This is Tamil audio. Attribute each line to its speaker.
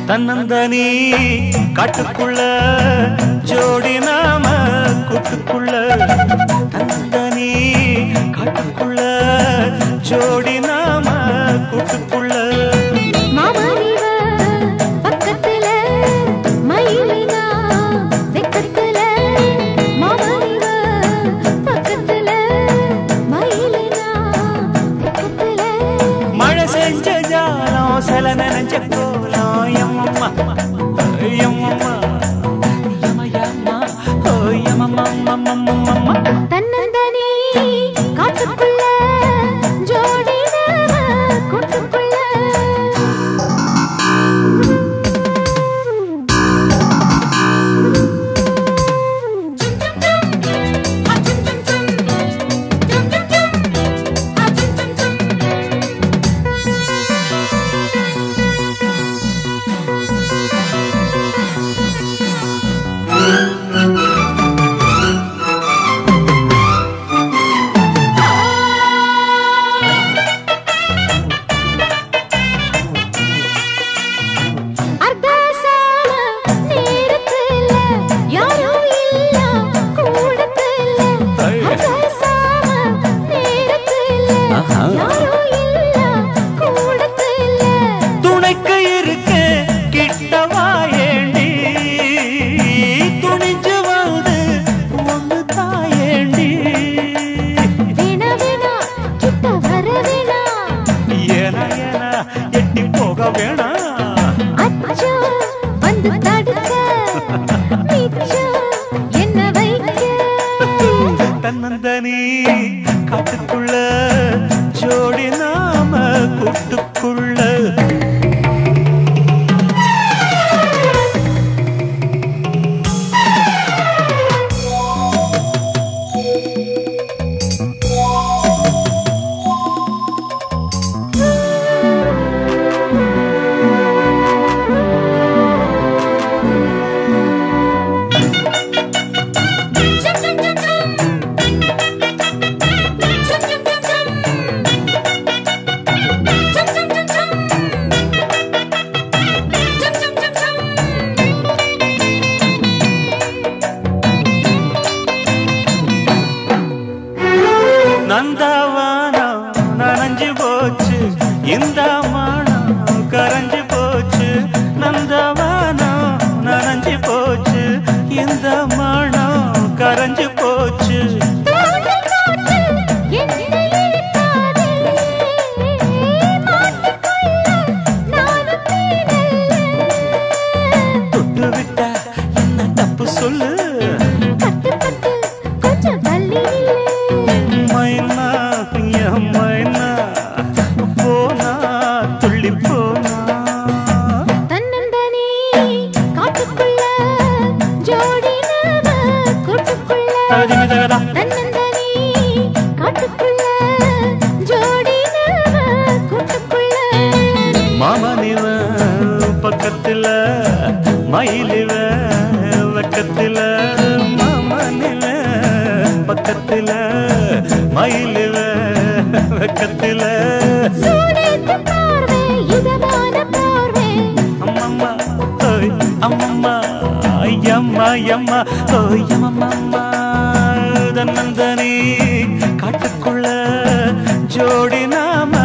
Speaker 1: தன்னந்தனி காட்டுக்குள்ள ஜோடி நாம கூட்டுக்குள்ள தன்னந்தனி காட்டுக்குள்ள ஜோடி நாம கூட்டுக்குள்ள
Speaker 2: மாமனிவ பக்கத்துல மயிலினா வெக்கத்துல மாமனிவ பக்கத்துல மயிலினா வெக்கத்துல
Speaker 1: மழை செஞ்ச ஜாலம் சில நினைச்ச கோலம் எம்மம்மா எம்மம்மா யம யம்மா ஓ யமம்மம்மம்மம்மம்மா
Speaker 2: தன்னந்தனி காட்டுக்குள்ள ஜோடி நாம கூட்டுக்குள்ள அர்த்தசால நேரத்துல யாரும் இல்ல கூடத்துல அர்த்தசால நேரத்துல
Speaker 1: ஆஹா.
Speaker 2: யாரும் இல்ல கூடத்துல
Speaker 1: துணைக்கு இருக்க கிட்டவா ஏண்டி துணிஞ்சு வந்து ஒன்று தாயேண்டி
Speaker 2: வேணா வேணா கிட்ட வர வேணா
Speaker 1: ஏனா ஏனா எட்டி போக வேணாம்
Speaker 2: அச்சோ வந்து தடுக்க மிச்சம் என்ன வைக்க
Speaker 1: தன்னந்தனி காட்டுக்குள்ள ஜோடி நாம கூட்டுக்குள்ள நந்தவானம் நனைஞ்சு போச்சு இந்த மானம் கரைஞ்சு போச்சு நந்தவானம் நனைஞ்சு போச்சு இந்த மானம் கரைஞ்சு போச்சு தொட்டு விட்டா என்ன தப்பு சொல்லு மைனா என் மைனா போனா துள்ளி போனா தகதிமிதகதா. மாமனிவ பக்கத்துல மயிலிவ வெக்கத்துல மாமனிவ பக்கத்துல மயிலிவ வெக்கத்துல அம்மம்மா ஓய் அம்மம்மா ஐயம்மா ஐயம்மா ஓய் அம்மம்மா தன்னந்தனி காட்டுக்குள்ள ஜோடி நாம